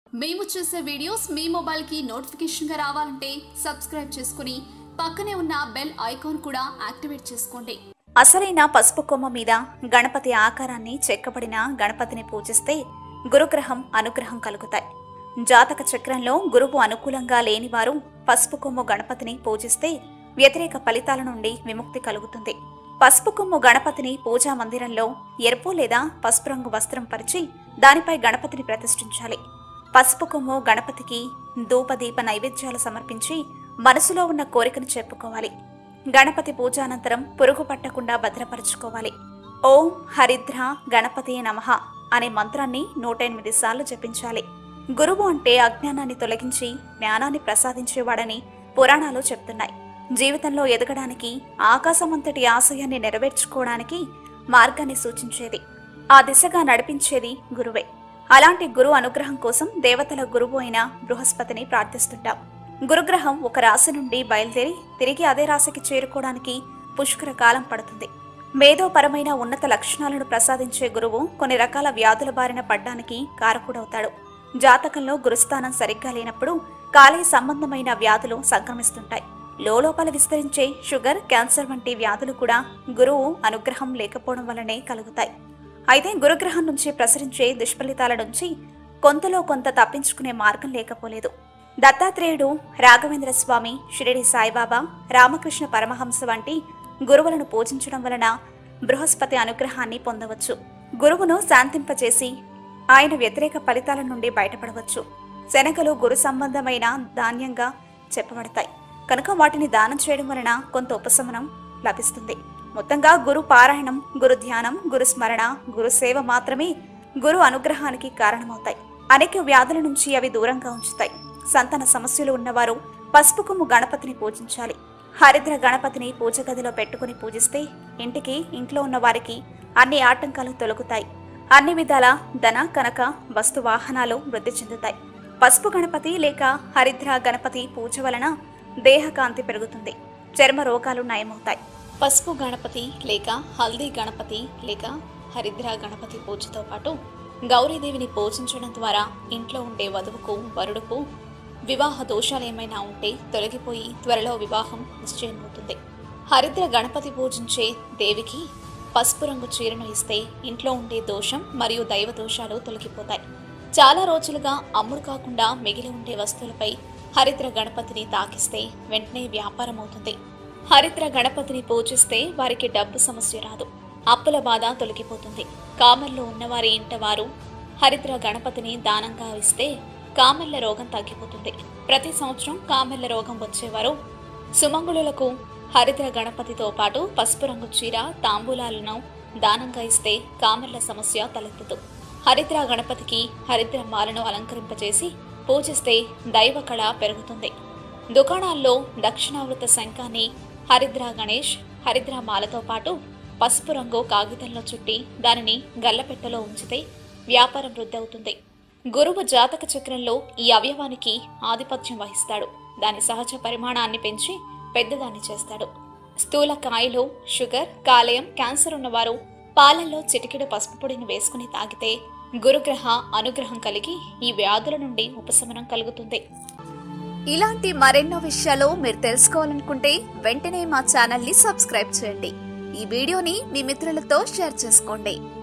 మేము చేసే వీడియోస్ మీ మొబైల్కి నోటిఫికేషన్గా రావాలంటే సబ్స్క్రైబ్ చేసుకుని పక్కనే ఉన్న బెల్ ఐకాన్ కూడా యాక్టివేట్ చేసుకోండి అసలైన పసుపు కొమ్మ మీద గణపతి ఆకారాన్ని చెక్కబడిన గణపతిని పూజిస్తే గురుగ్రహం అనుగ్రహం కలుగుతాయి జాతక చక్రంలో గురువు అనుకూలంగా లేని వారు పసుపు కొమ్ము గణపతిని పూజిస్తే వ్యతిరేక ఫలితాల నుండి విముక్తి కలుగుతుంది పసుపు కొమ్ము గణపతిని పూజా మందిరంలో ఎరుపు లేదా పసుపు రంగు వస్త్రం పరిచి దానిపై గణపతిని ప్రతిష్ఠించాలి పసుపు కొమ్ము గణపతికి ధూపదీప నైవేద్యాలు సమర్పించి మనసులో ఉన్న కోరికను చెప్పుకోవాలి గణపతి పూజానంతరం పురుగు పట్టకుండా భద్రపరచుకోవాలి ఓం హరిద్ర గణపతి నమః అనే మంత్రాన్ని నూట ఎనిమిది సార్లు జపించాలి గురువు అంటే అజ్ఞానాన్ని తొలగించి జ్ఞానాన్ని ప్రసాదించేవాడని పురాణాలు చెప్తున్నాయి జీవితంలో ఎదగడానికి ఆకాశమంతటి ఆశయాన్ని నెరవేర్చుకోవడానికి మార్గాన్ని సూచించేది ఆ దిశగా నడిపించేది గురువే అలాంటి గురు అనుగ్రహం కోసం దేవతల గురువు అయిన బృహస్పతిని ప్రార్థిస్తుంటాం గురుగ్రహం ఒక రాశి నుండి బయలుదేరి తిరిగి అదే రాశికి చేరుకోవడానికి పుష్కర కాలం పడుతుంది మేధోపరమైన ఉన్నత లక్షణాలను ప్రసాదించే గురువు కొన్ని రకాల వ్యాధుల బారిన పడ్డానికి కారకుడవుతాడు జాతకంలో గురుస్థానం సరిగ్గా లేనప్పుడు కాలేయ సంబంధమైన వ్యాధులు సంక్రమిస్తుంటాయి లోపల విస్తరించే షుగర్ క్యాన్సర్ వంటి వ్యాధులు కూడా గురువు అనుగ్రహం లేకపోవడం వల్లనే కలుగుతాయి అయితే గురుగ్రహం నుంచి ప్రసరించే దుష్ఫలితాల నుంచి కొంతలో కొంత తప్పించుకునే మార్గం లేకపోలేదు దత్తాత్రేయుడు రాఘవేంద్ర స్వామి షిరిడి సాయిబాబా రామకృష్ణ పరమహంస వంటి గురువులను పూజించడం వలన బృహస్పతి అనుగ్రహాన్ని పొందవచ్చు గురువును శాంతింపచేసి ఆయన వ్యతిరేక ఫలితాల నుండి బయటపడవచ్చు శనగలు గురు సంబంధమైన ధాన్యంగా చెప్పబడతాయి కనుక వాటిని దానం చేయడం వలన కొంత ఉపశమనం లభిస్తుంది మొత్తంగా గురు పారాయణం గురు ధ్యానం గురు స్మరణ గురు సేవ మాత్రమే గురు అనుగ్రహానికి కారణమవుతాయి అనేక వ్యాధుల నుంచి అవి దూరంగా ఉంచుతాయి సంతాన సమస్యలు ఉన్నవారు పసుపు కొమ్ము గణపతిని పూజించాలి హరిద్ర గణపతిని పూజ గదిలో పెట్టుకుని పూజిస్తే ఇంటికి ఇంట్లో ఉన్న వారికి అన్ని ఆటంకాలు తొలగుతాయి అన్ని విధాల ధన కనక వస్తు వాహనాలు వృద్ధి చెందుతాయి పసుపు గణపతి లేక హరిద్ర గణపతి పూజ వలన దేహకాంతి పెరుగుతుంది చర్మ రోగాలు నయమవుతాయి పసుపు గణపతి లేక హల్దీ గణపతి లేక హరిద్ర గణపతి పూజతో పాటు గౌరీదేవిని పూజించడం ద్వారా ఇంట్లో ఉండే వధువుకు వరుడుకు వివాహ దోషాలు ఏమైనా ఉంటే తొలగిపోయి త్వరలో వివాహం నిశ్చయమవుతుంది హరిద్ర గణపతి పూజించే దేవికి పసుపు రంగు చీరను ఇస్తే ఇంట్లో ఉండే దోషం మరియు దైవ దోషాలు తొలగిపోతాయి చాలా రోజులుగా అమ్ముడు కాకుండా మిగిలి ఉండే వస్తువులపై హరిద్ర గణపతిని తాకిస్తే వెంటనే వ్యాపారం అవుతుంది హరిద్ర గణపతిని పూజిస్తే వారికి డబ్బు సమస్య రాదు అప్పుల బాధ తొలగిపోతుంది కామర్లో ఉన్నవారి ఇంట వారు హరిద్ర గణపతిని దానంగా ఇస్తే కామెర్ల రోగం తగ్గిపోతుంది ప్రతి సంవత్సరం కామెర్ల రోగం వచ్చేవారు సుమంగుళులకు హరిద్ర గణపతితో పాటు పసుపు రంగు చీర తాంబూలాలను దానంగా ఇస్తే కామెర్ల సమస్య తలెత్తదు హరిద్ర గణపతికి హరిద్ర మాలను అలంకరింపజేసి పూజిస్తే దైవ కళ పెరుగుతుంది దుకాణాల్లో దక్షిణావృత శంఖాన్ని హరిద్ర గణేష్ హరిద్ర మాలతో పాటు పసుపు రంగు కాగితంలో చుట్టి దానిని గల్లపెట్టెలో ఉంచితే వ్యాపారం వృద్ధి అవుతుంది గురువు జాతక చక్రంలో ఈ అవయవానికి ఆధిపత్యం వహిస్తాడు దాని సహజ పరిమాణాన్ని పెంచి పెద్దదాన్ని చేస్తాడు స్థూల కాయలు షుగర్ కాలేయం క్యాన్సర్ ఉన్నవారు పాలల్లో చిటికెడు పసుపు పొడిని వేసుకుని తాగితే గురుగ్రహ అనుగ్రహం కలిగి ఈ వ్యాధుల నుండి ఉపశమనం కలుగుతుంది ఇలాంటి మరెన్నో విషయాలు మీరు తెలుసుకోవాలనుకుంటే వెంటనే మా ఛానల్ని సబ్స్క్రైబ్ చేయండి ఈ వీడియోని మీ మిత్రులతో షేర్ చేసుకోండి